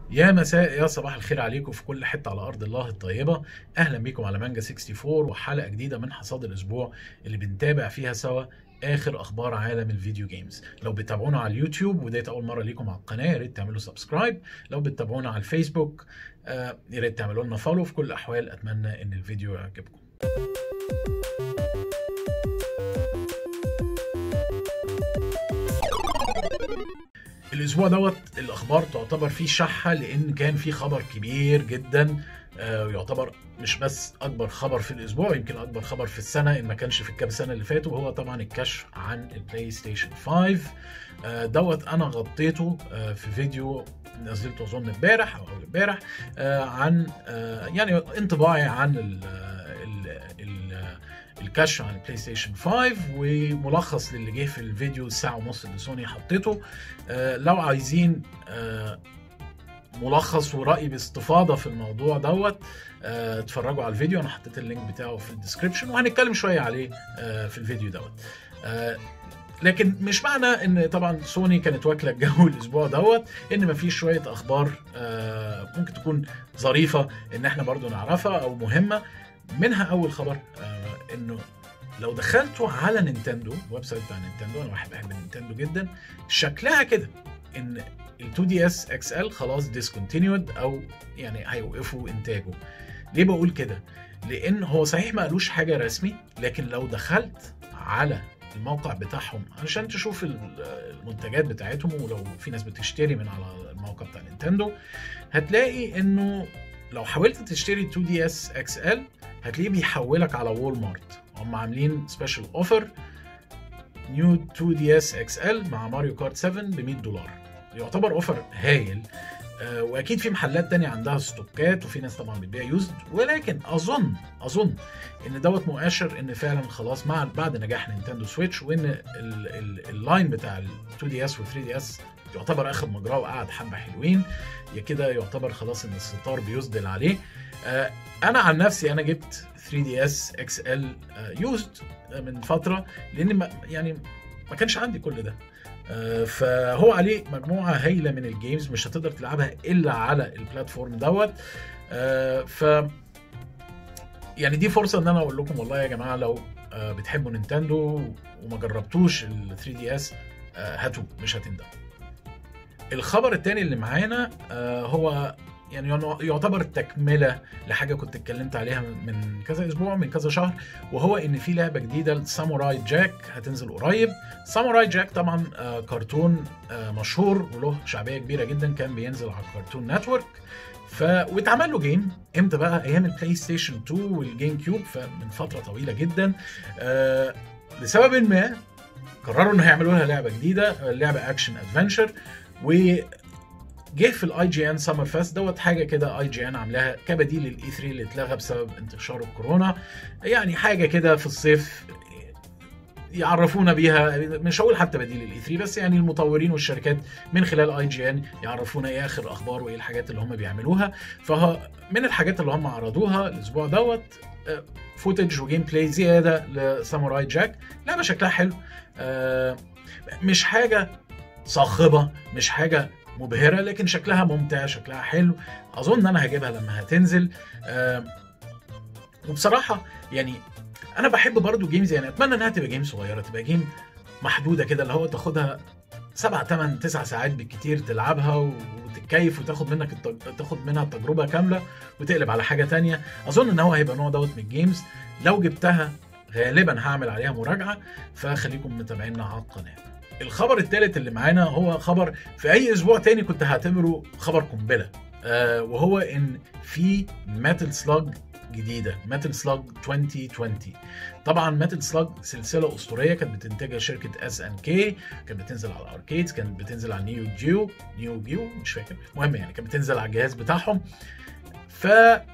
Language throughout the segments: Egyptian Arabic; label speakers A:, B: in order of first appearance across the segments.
A: يا مساء يا صباح الخير عليكم في كل حته على ارض الله الطيبه اهلا بيكم على مانجا 64 وحلقه جديده من حصاد الاسبوع اللي بنتابع فيها سوا اخر اخبار عالم الفيديو جيمز لو بتتابعونا على اليوتيوب وديت اول مره ليكم على القناه يا ريت تعملوا سبسكرايب لو بتتابعونا على الفيسبوك آه، يا ريت تعملوا لنا فولو في كل الاحوال اتمنى ان الفيديو يعجبكم الاسبوع دوت الاخبار تعتبر فيه شحه لان كان في خبر كبير جدا آه، ويعتبر مش بس اكبر خبر في الاسبوع يمكن اكبر خبر في السنه ان ما كانش في الكام سنه اللي فاتوا وهو طبعا الكشف عن البلاي ستيشن 5 آه، دوت انا غطيته آه، في فيديو نزلته اظن امبارح او اول امبارح آه، عن آه، يعني انطباعي عن ال ال ال الكشف عن البلاي ستيشن 5 وملخص للي جه في الفيديو الساعه ونص اللي سوني حطيته آه، لو عايزين آه، ملخص ورأي باستفاضة في الموضوع دوت آه، اتفرجوا على الفيديو انا حطيت اللينك بتاعه في الديسكربشن وهنتكلم شوية عليه آه، في الفيديو دوت آه، لكن مش معنى ان طبعا سوني كانت واكله الجو الاسبوع دوت ان مفيش شويه اخبار آه، ممكن تكون ظريفه ان احنا برضو نعرفها او مهمه منها اول خبر آه، انه لو دخلتوا على نينتندو الويب سايت بتاع نينتندو انا واحد بحب نينتندو جدا شكلها كده ان ال 2 دي اس اكس ال خلاص ديسكونتينيود او يعني هيوقفوا انتاجه ليه بقول كده لان هو صحيح ما قالوش حاجه رسمي لكن لو دخلت على الموقع بتاعهم علشان تشوف ال- المنتجات بتاعتهم ولو في ناس بتشتري من على الموقع بتاع نينتندو هتلاقي انه لو حاولت تشتري 2 دي اس اكس ال هتلاقيه بيحولك على وول مارت هم عاملين سبيشال اوفر نيو 2 دي اس اكس ال مع ماريو كارت 7 ب 100 دولار يعتبر اوفر هايل آه، واكيد في محلات تانية عندها ستوكات وفي ناس طبعا بتبيع يوزد ولكن اظن اظن ان دوت مؤشر ان فعلا خلاص مع بعد نجاح نينتندو سويتش وان ال- ال- اللاين بتاع ال 2 دي اس و 3 دي اس يعتبر اخد مجراه وقعد حبه حلوين يا كده يعتبر خلاص ان الستار بيسدل عليه آه، انا عن نفسي انا جبت 3 دي اس اكس ال يوزد من فتره لان ما يعني ما كانش عندي كل ده آه، فهو عليه مجموعه هايله من الجيمز مش هتقدر تلعبها الا على البلاتفورم دوت آه، ف يعني دي فرصه ان انا اقول لكم والله يا جماعه لو آه، بتحبوا نينتندو وما جربتوش ال 3 دي اس هاتوه مش هتندموا الخبر التاني اللي معانا آه، هو يعني يعتبر تكملة لحاجة كنت اتكلمت عليها من كذا أسبوع من كذا شهر وهو إن في لعبة جديدة لساموراي جاك هتنزل قريب ساموراي جاك طبعا آه، كرتون آه، مشهور وله شعبية كبيرة جدا كان بينزل على الكرتون نتورك ف واتعمل له جيم امتى بقى ايام البلاي ستيشن 2 والجيم كيوب فمن فتره طويله جدا آه لسبب ما قرروا ان هيعملوا لها لعبه جديده آه، لعبه اكشن ادفنشر وجه في الاي جي ان سمر فيست دوت حاجه كده اي جي ان عاملاها كبديل للاي 3 اللي اتلغى بسبب انتشار الكورونا يعني حاجه كده في الصيف يعرفونا بيها مش هقول حتى بديل الاي 3 بس يعني المطورين والشركات من خلال اي جي ان يعرفونا ايه اخر اخبار وايه الحاجات اللي هم بيعملوها فهو من الحاجات اللي هم عرضوها الاسبوع دوت فوتج وجيم بلاي زياده لساموراي جاك لعبه شكلها حلو آه، مش حاجه صاخبه مش حاجه مبهره لكن شكلها ممتع شكلها حلو اظن انا هجيبها لما هتنزل آه، وبصراحه يعني انا بحب برضو جيمز يعني اتمنى انها تبقى جيم صغيره تبقى جيم محدوده كده اللي هو تاخدها سبع ثمان تسع ساعات بالكتير تلعبها وتتكيف وتاخد منك التج... تاخد منها التجربه كامله وتقلب على حاجه تانية اظن ان هو هيبقى نوع دوت من الجيمز لو جبتها غالبا هعمل عليها مراجعه فخليكم متابعينا على القناه الخبر الثالث اللي معانا هو خبر في اي اسبوع تاني كنت هعتبره خبر قنبله آه وهو ان في ميتال سلاج جديده ميتال سلاج 2020 طبعا ميتال سلاج سلسله اسطوريه كانت بتنتجها شركه اس ان كي كانت بتنزل على الاركيدز كانت بتنزل على نيو جيو نيو جيو مش فاكر المهم يعني كانت بتنزل على الجهاز بتاعهم ف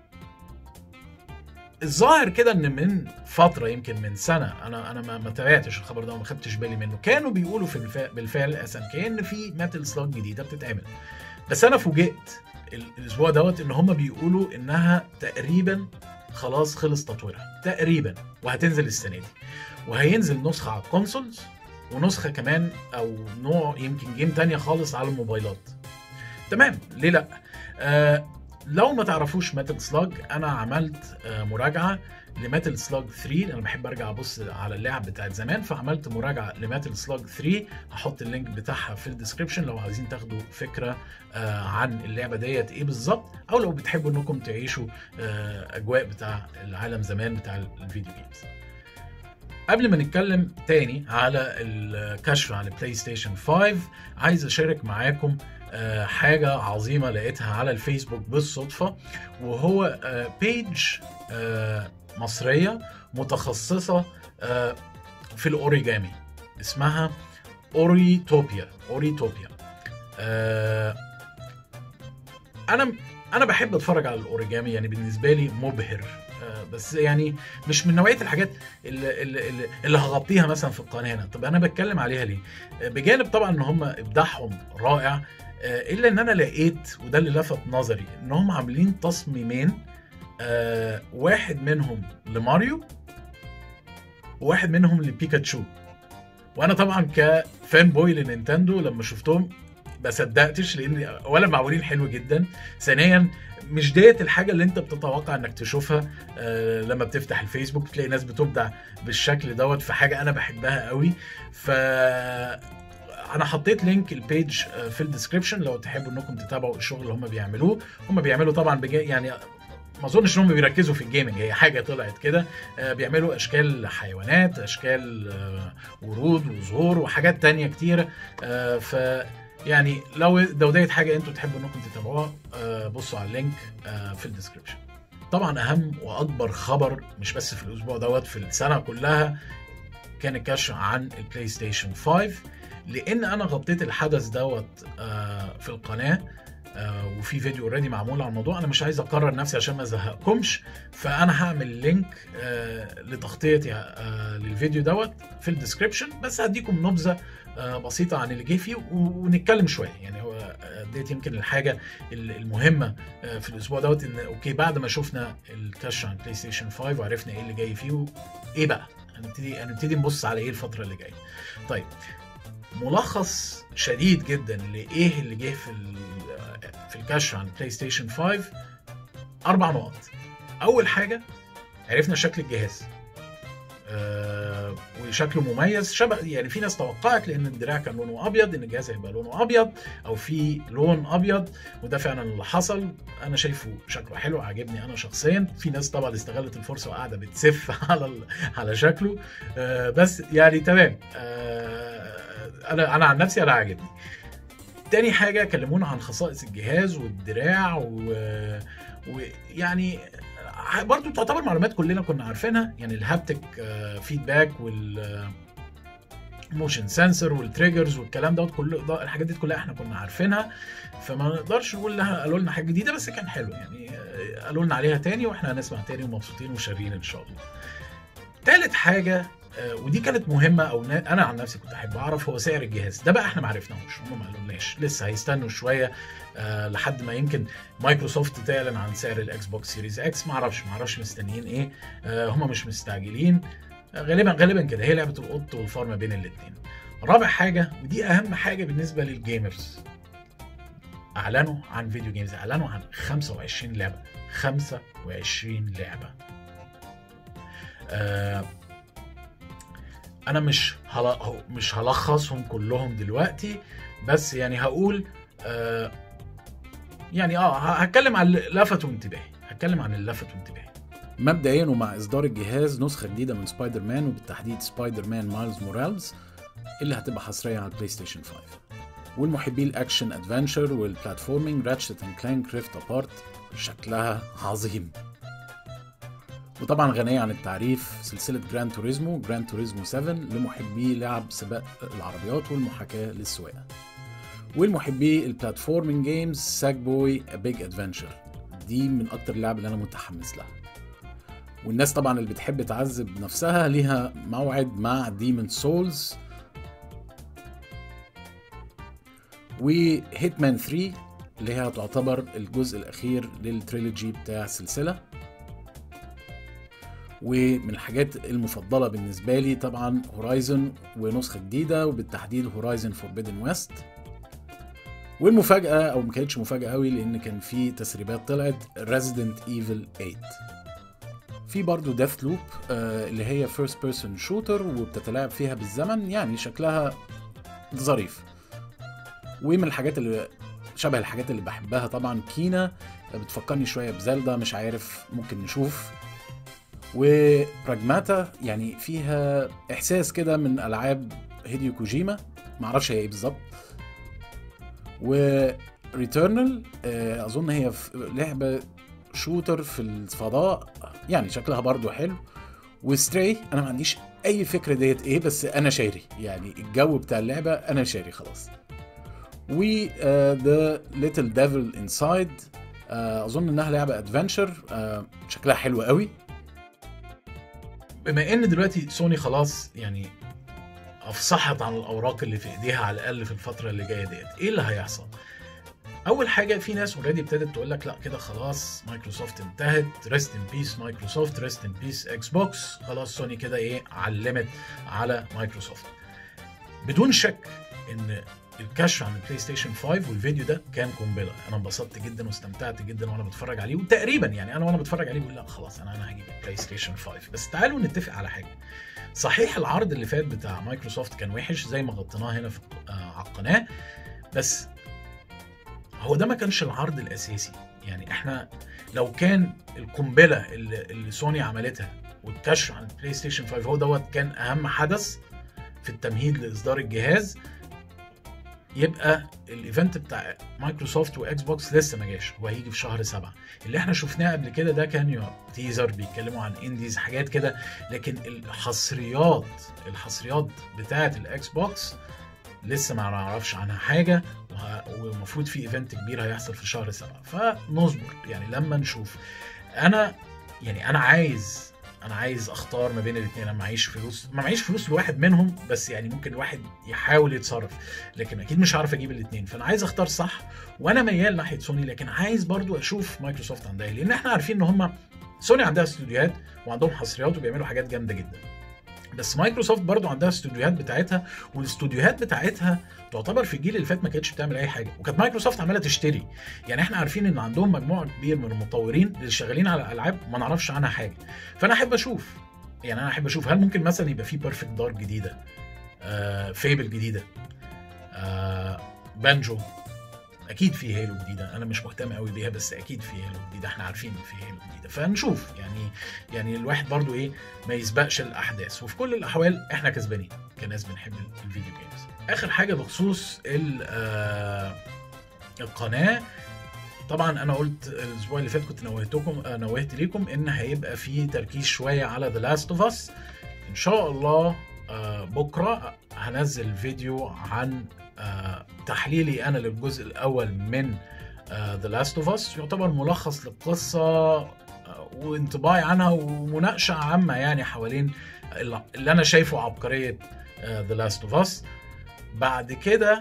A: الظاهر كده ان من فتره يمكن من سنه انا انا ما, ما تابعتش الخبر ده وما خدتش بالي منه كانوا بيقولوا في الفعل بالفعل اس ان كي ان في ميتال سلاج جديده بتتعمل بس انا فوجئت ال- الاسبوع دوت ان هم بيقولوا انها تقريبا خلاص خلص تطويرها تقريبا وهتنزل السنه دي وهينزل نسخه على الكونسولز ونسخه كمان او نوع يمكن جيم تانية خالص على الموبايلات تمام ليه لا آه لو ما تعرفوش ميتال سلاج انا عملت آه مراجعه لميتال سلاج 3 انا بحب ارجع ابص على اللعب بتاعت زمان فعملت مراجعه لميتال سلاج 3 هحط اللينك بتاعها في الديسكربشن لو عايزين تاخدوا فكره آه عن اللعبه ديت ايه بالظبط او لو بتحبوا انكم تعيشوا آه اجواء بتاع العالم زمان بتاع الفيديو جيمز قبل ما نتكلم تاني على الكشف على بلاي ستيشن 5 عايز اشارك معاكم آه، حاجة عظيمة لقيتها على الفيسبوك بالصدفة وهو بيج مصرية متخصصة آه، في الأوريجامي اسمها أوريتوبيا أوريتوبيا آه، أنا أنا بحب أتفرج على الأوريجامي يعني بالنسبة لي مبهر آه، بس يعني مش من نوعيه الحاجات اللي, اللي, اللي هغطيها مثلا في القناه هنا طب انا بتكلم عليها ليه آه، بجانب طبعا ان هم ابداعهم رائع آه، الا ان انا لقيت وده اللي لفت نظري ان هم عاملين تصميمين آه، واحد منهم لماريو وواحد منهم لبيكاتشو وانا طبعا كفان بوي لنينتندو لما شفتهم ما صدقتش لان اولا معمولين حلو جدا ثانيا مش ديت الحاجه اللي انت بتتوقع انك تشوفها آه، لما بتفتح الفيسبوك تلاقي ناس بتبدع بالشكل دوت في حاجه انا بحبها قوي ف انا حطيت لينك البيج آه، في الديسكربشن لو تحبوا انكم تتابعوا الشغل اللي هم بيعملوه هم بيعملوا طبعا بجا يعني ما اظنش ان هم بيركزوا في الجيمنج هي حاجه طلعت كده آه، بيعملوا اشكال حيوانات اشكال آه، ورود وزهور وحاجات تانية كتيره آه، ف يعني لو لو ديت حاجه انتوا تحبوا انكم تتابعوها آه، بصوا على اللينك آه، في الديسكربشن طبعا اهم واكبر خبر مش بس في الاسبوع دوت في السنه كلها كان الكشف عن البلاي ستيشن 5 لان انا غطيت الحدث دوت آه، في القناه آه، وفي فيديو اوريدي معمول على الموضوع انا مش عايز اكرر نفسي عشان ما ازهقكمش فانا هعمل لينك آه، لتغطيتي آه، للفيديو دوت في الديسكربشن بس هديكم نبذه آه، بسيطه عن اللي جه فيه و- ونتكلم شويه يعني هو آه، ديت يمكن الحاجه ال- المهمه آه، في الاسبوع دوت ان اوكي بعد ما شفنا الكاش عن بلاي ستيشن 5 وعرفنا ايه اللي جاي فيه ايه بقى هنبتدي هنبتدي نبص على ايه الفتره اللي جايه طيب ملخص شديد جدا لايه اللي جه في ال- في الكاش عن بلاي ستيشن 5 اربع نقط اول حاجه عرفنا شكل الجهاز آه وشكله مميز شبه يعني في ناس توقعت لان الدراع كان لونه ابيض ان الجهاز هيبقى لونه ابيض او في لون ابيض وده فعلا اللي حصل انا شايفه شكله حلو عاجبني انا شخصيا في ناس طبعا استغلت الفرصه وقاعده بتسف على ال- على شكله آه بس يعني تمام آه انا انا عن نفسي انا عاجبني تاني حاجه كلمونا عن خصائص الجهاز والدراع و- ويعني برضو تعتبر معلومات كلنا كنا عارفينها يعني الهابتك فيدباك وال موشن سنسور والتريجرز والكلام دوت كل ده الحاجات دي كلها احنا كنا عارفينها فما نقدرش نقول لها قالوا لنا حاجه جديده بس كان حلو يعني آه، قالوا لنا عليها تاني واحنا هنسمع تاني ومبسوطين وشارين ان شاء الله. تالت حاجه آه، ودي كانت مهمه او نا- انا عن نفسي كنت احب اعرف هو سعر الجهاز ده بقى احنا ما عرفناهوش هم ما قالولناش لسه هيستنوا شويه آه، لحد ما يمكن مايكروسوفت تعلن عن سعر الاكس بوكس سيريز اكس ما اعرفش ما اعرفش مستنيين ايه آه، هم مش مستعجلين آه، غالبا غالبا كده هي لعبه القط والفار ما بين الاثنين رابع حاجه ودي اهم حاجه بالنسبه للجيمرز اعلنوا عن فيديو جيمز اعلنوا عن 25 لعبه 25 لعبه آه انا مش هل... مش هلخصهم كلهم دلوقتي بس يعني هقول آه يعني اه ه- هتكلم عن اللي لفتوا انتباهي هتكلم عن اللي لفتوا انتباهي
B: مبدئيا ومع اصدار الجهاز نسخه جديده من سبايدر مان وبالتحديد سبايدر مان مايلز مورالز اللي هتبقى حصريه على البلاي ستيشن 5 والمحبي الاكشن ادفنشر والبلاتفورمينج راتشت اند كلانك ريفت ابارت شكلها عظيم وطبعا غنية عن التعريف سلسلة جراند توريزمو جراند توريزمو 7 لمحبي لعب سباق العربيات والمحاكاة للسواقة والمحبي البلاتفورمينج جيمز ساك بوي بيج ادفنشر دي من اكتر اللعب اللي انا متحمس لها والناس طبعا اللي بتحب تعذب نفسها ليها موعد مع ديمون سولز وهيتمان 3 اللي هي تعتبر الجزء الاخير للتريلوجي بتاع السلسله ومن الحاجات المفضلة بالنسبة لي طبعا هورايزن ونسخة جديدة وبالتحديد هورايزن فوربيدن ويست والمفاجاه او ما كانتش مفاجاه قوي لان كان في تسريبات طلعت ريزيدنت ايفل 8 في برضه ديث لوب اللي هي فيرست بيرسون شوتر وبتتلاعب فيها بالزمن يعني شكلها ظريف ومن الحاجات اللي شبه الحاجات اللي بحبها طبعا كينا بتفكرني شويه بزلدا مش عارف ممكن نشوف وبراجماتا يعني فيها احساس كده من العاب هيديو كوجيما معرفش هي ايه بالظبط وريتيرنال اظن هي لعبه شوتر في الفضاء يعني شكلها برضو حلو وستري انا ما عنديش اي فكره ديت ايه بس انا شاري يعني الجو بتاع اللعبه انا شاري خلاص و ذا ليتل ديفل انسايد اظن انها لعبه ادفنشر uh, شكلها حلو قوي
A: بما ان دلوقتي سوني خلاص يعني افصحت عن الاوراق اللي في ايديها على الاقل في الفتره اللي جايه ديت ايه اللي هيحصل اول حاجه في ناس اوريدي ابتدت تقول لك لا كده خلاص مايكروسوفت انتهت ريست ان بيس مايكروسوفت ريست ان بيس اكس بوكس خلاص سوني كده ايه علمت على مايكروسوفت بدون شك ان الكشف عن البلاي ستيشن 5 والفيديو ده كان قنبله انا انبسطت جدا واستمتعت جدا وانا بتفرج عليه وتقريبا يعني انا وانا بتفرج عليه بقول لا خلاص انا انا هجيب البلاي ستيشن 5 بس تعالوا نتفق على حاجه صحيح العرض اللي فات بتاع مايكروسوفت كان وحش زي ما غطيناه هنا في آه على القناه بس هو ده ما كانش العرض الاساسي يعني احنا لو كان القنبله اللي, اللي سوني عملتها والكشف عن البلاي ستيشن 5 هو دوت كان اهم حدث في التمهيد لاصدار الجهاز يبقى الايفنت بتاع مايكروسوفت واكس بوكس لسه ما جاش هو هيجي في شهر سبعة اللي احنا شفناه قبل كده ده كان تيزر بيتكلموا عن انديز حاجات كده لكن الحصريات الحصريات بتاعه الاكس بوكس لسه ما نعرفش عنها حاجه والمفروض في ايفنت كبير هيحصل في شهر سبعة فنصبر يعني لما نشوف انا يعني انا عايز انا عايز اختار ما بين الاثنين انا معيش فلوس ما معيش فلوس لواحد منهم بس يعني ممكن الواحد يحاول يتصرف لكن اكيد مش هعرف اجيب الاثنين فانا عايز اختار صح وانا ميال ناحيه سوني لكن عايز برضو اشوف مايكروسوفت عندها لان احنا عارفين ان هم سوني عندها استوديوهات وعندهم حصريات وبيعملوا حاجات جامده جدا بس مايكروسوفت برضو عندها استوديوهات بتاعتها والاستوديوهات بتاعتها تعتبر في الجيل اللي فات ما كانتش بتعمل اي حاجه وكانت مايكروسوفت عماله تشتري يعني احنا عارفين ان عندهم مجموعه كبير من المطورين اللي شغالين على الالعاب ما نعرفش عنها حاجه فانا احب اشوف يعني انا احب اشوف هل ممكن مثلا يبقى في بيرفكت دارك جديده آه فيبل جديده آه بانجو اكيد في هيلو جديده انا مش مهتم قوي بيها بس اكيد في هيلو جديده احنا عارفين ان في هيلو جديده فنشوف يعني يعني الواحد برضو ايه ما يسبقش الاحداث وفي كل الاحوال احنا كسبانين كناس بنحب الفيديو جيمز اخر حاجه بخصوص آه القناه طبعا انا قلت الاسبوع اللي فات كنت نوهتكم نوهت ليكم ان هيبقى في تركيز شويه على ذا لاست اوف اس ان شاء الله آه بكره هنزل فيديو عن آه تحليلي انا للجزء الاول من ذا لاست اوف اس يعتبر ملخص للقصه آه وانطباعي عنها ومناقشه عامه يعني حوالين اللي انا شايفه عبقريه ذا لاست اوف اس بعد كده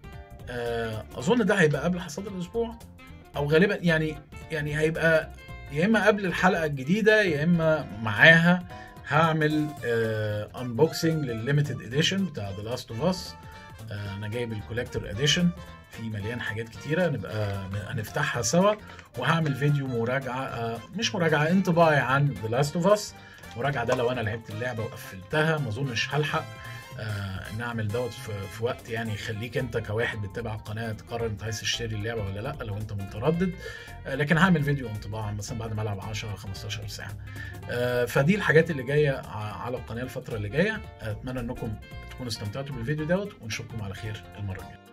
A: اظن ده هيبقى قبل حصاد الاسبوع او غالبا يعني يعني هيبقى يا اما قبل الحلقه الجديده يا اما معاها هعمل انبوكسنج للليميتد اديشن بتاع ذا لاست اوف اس انا جايب الكوليكتور اديشن في مليان حاجات كتيره نبقى هنفتحها سوا وهعمل فيديو مراجعه مش مراجعه انطباعي عن ذا لاست اوف اس مراجعه ده لو انا لعبت اللعبه وقفلتها ما اظنش هلحق آه نعمل دوت في, في وقت يعني يخليك انت كواحد بتتابع القناه تقرر انت عايز تشتري اللعبه ولا لا لو انت متردد آه لكن هعمل فيديو انطباع مثلا بعد ما العب 10 15 ساعه آه فدي الحاجات اللي جايه على القناه الفتره اللي جايه اتمنى انكم تكونوا استمتعتوا بالفيديو دوت ونشوفكم على خير المره الجايه